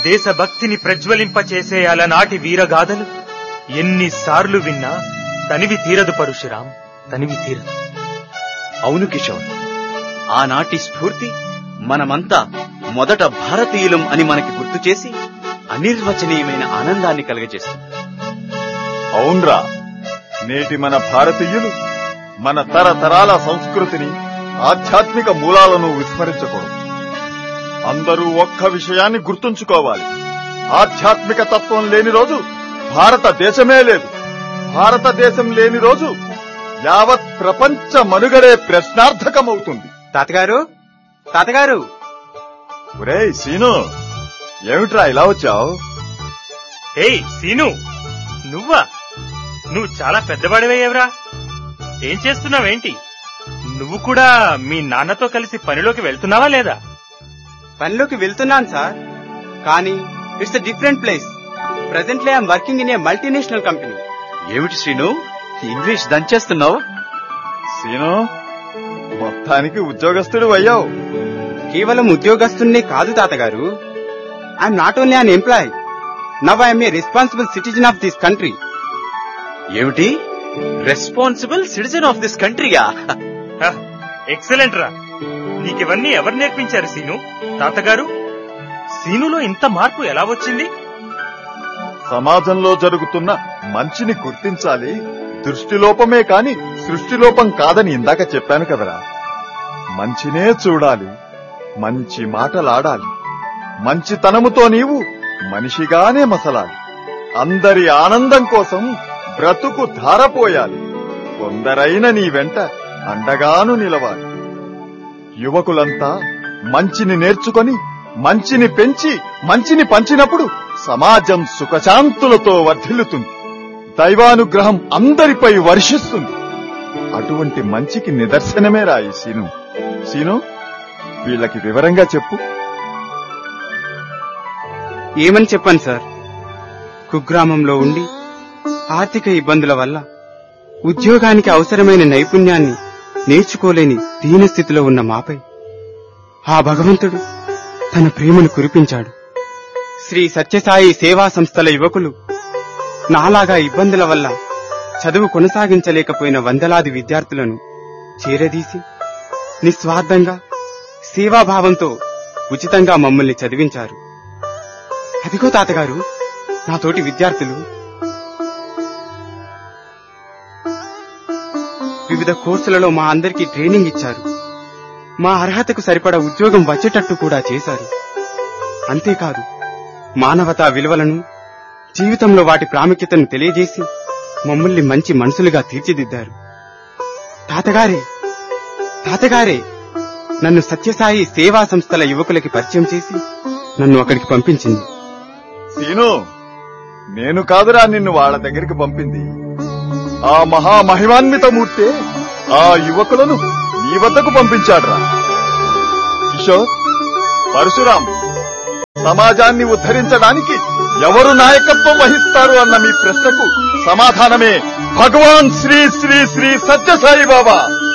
దేశభక్తిని ప్రజ్వలింపచేసే అలనాటి వీరగాథలు ఎన్నిసార్లు విన్నా తనివి తీరదు పరశురాం తనివి తీరదు అవును కిషోర్ ఆనాటి స్ఫూర్తి మనమంతా మొదట భారతీయులం అని మనకి గుర్తు చేసి అనిర్వచనీయమైన ఆనందాన్ని కలుగజేస్తుంది అవునరా నేటి మన భారతీయులు మన తరతరాల సంస్కృతిని ఆధ్యాత్మిక మూలాలను విస్మరించకూడదు అందరూ ఒక్క విషయాన్ని గుర్తుంచుకోవాలి ఆధ్యాత్మిక తత్వం లేని రోజు భారతదేశమే లేదు భారతదేశం లేని రోజు యావత్ ప్రపంచ మనుగడే ప్రశ్నార్థకమవుతుంది తాతగారు తాతగారు ఒరేయ్ సీను ఏమిట్రా ఇలా వచ్చావు ఏయ్ సీను నువ్వా నువ్వు చాలా పెద్దవాడివయ్యావురా ఏం చేస్తున్నావేంటి నువ్వు కూడా మీ నాన్నతో కలిసి పనిలోకి వెళ్తున్నావా లేదా పనిలోకి వెళ్తున్నాను సార్ కానీ it's a different place presently I'm working in a multinational company ఏమిటి శ్రీను ఇంగ్లీష్ దంచేస్తున్నావు సీను మొత్తానికి ఉద్యోగస్తుడు అయ్యావు కేవలం ఉద్యోగస్తున్నే కాదు తాతగారు I'm not only an employee now I'm a responsible citizen of this country ఏమిటి రెస్పాన్సిబుల్ సిటిజన్ ఆఫ్ దిస్ కంట్రీయా ఎక్సలెంట్ రా నీకివన్నీ ఎవరు నేర్పించారు సీను తాతగారు సీనులో ఇంత మార్పు ఎలా వచ్చింది సమాజంలో జరుగుతున్న మంచిని గుర్తించాలి దృష్టిలోపమే కాని సృష్టిలోపం కాదని ఇందాక చెప్పాను కదరా మంచినే చూడాలి మంచి మాటలాడాలి మంచితనముతో నీవు మనిషిగానే మసలాలి అందరి ఆనందం కోసం బ్రతుకు ధారపోయాలి కొందరైన నీ వెంట అండగాను నిలవాలి యువకులంతా మంచిని నేర్చుకొని మంచిని పెంచి మంచిని పంచినప్పుడు సమాజం సుఖశాంతులతో వర్ధిల్లుతుంది దైవానుగ్రహం అందరిపై వర్షిస్తుంది అటువంటి మంచికి నిదర్శనమే రాయి సీను సీను వీళ్ళకి వివరంగా చెప్పు ఏమని చెప్పాను సార్ కుగ్రామంలో ఉండి ఆర్థిక ఇబ్బందుల వల్ల ఉద్యోగానికి అవసరమైన నైపుణ్యాన్ని నేర్చుకోలేని దీనస్థితిలో ఉన్న మాపై ఆ భగవంతుడు తన ప్రేమను కురిపించాడు శ్రీ సత్యసాయి సేవా సంస్థల యువకులు నాలాగా ఇబ్బందుల వల్ల చదువు కొనసాగించలేకపోయిన వందలాది విద్యార్థులను చేరదీసి నిస్వార్థంగా సేవాభావంతో ఉచితంగా మమ్మల్ని చదివించారు అదిగో తాతగారు నా తోటి విద్యార్థులు వివిధ కోర్సులలో మా అందరికీ ట్రైనింగ్ ఇచ్చారు మా అర్హతకు సరిపడా ఉద్యోగం వచ్చేటట్టు కూడా చేశారు అంతేకాదు మానవతా విలువలను జీవితంలో వాటి ప్రాముఖ్యతను తెలియజేసి మమ్మల్ని మంచి మనుషులుగా తీర్చిదిద్దారు తాతగారే తాతగారే నన్ను సత్యసాయి సేవా సంస్థల యువకులకి పరిచయం చేసి నన్ను అక్కడికి పంపించింది సీను నేను కాదురా నిన్ను వాళ్ళ దగ్గరికి పంపింది ఆ మహామహిమాన్విత మూర్తే ఆ యువకులను నీ వద్దకు పంపించాడ్రా కిషోర్ పరశురాం సమాజాన్ని ఉద్ధరించడానికి ఎవరు నాయకత్వం వహిస్తారు అన్న మీ ప్రశ్నకు సమాధానమే భగవాన్ శ్రీ శ్రీ శ్రీ సత్యసాయి బాబా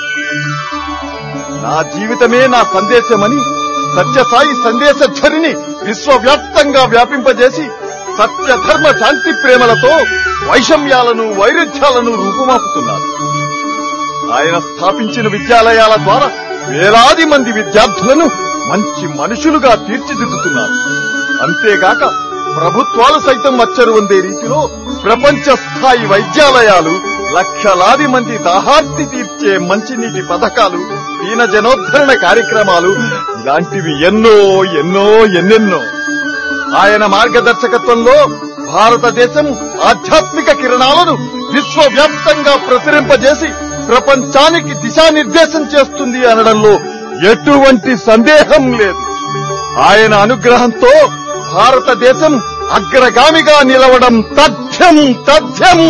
నా జీవితమే నా సందేశమని సత్యసాయి సందేశధ్వనిని విశ్వవ్యాప్తంగా వ్యాపింపజేసి సత్య ధర్మ శాంతి ప్రేమలతో వైషమ్యాలను వైరుధ్యాలను రూపుమాపుతున్నారు ఆయన స్థాపించిన విద్యాలయాల ద్వారా వేలాది మంది విద్యార్థులను మంచి మనుషులుగా తీర్చిదిద్దుతున్నారు అంతేగాక ప్రభుత్వాలు సైతం అచ్చరు పొందే రీతిలో ప్రపంచ స్థాయి వైద్యాలయాలు లక్షలాది మంది దాహార్తి తీర్చే మంచినీటి పథకాలు దీన జనోద్ధరణ కార్యక్రమాలు ఇలాంటివి ఎన్నో ఎన్నో ఎన్నెన్నో ఆయన మార్గదర్శకత్వంలో భారతదేశం ఆధ్యాత్మిక కిరణాలను విశ్వవ్యాప్తంగా ప్రసరింపజేసి ప్రపంచానికి దిశానిర్దేశం చేస్తుంది అనడంలో ఎటువంటి సందేహం లేదు ఆయన అనుగ్రహంతో భారతదేశం అగ్రగామిగా నిలవడం తథ్యం తథ్యం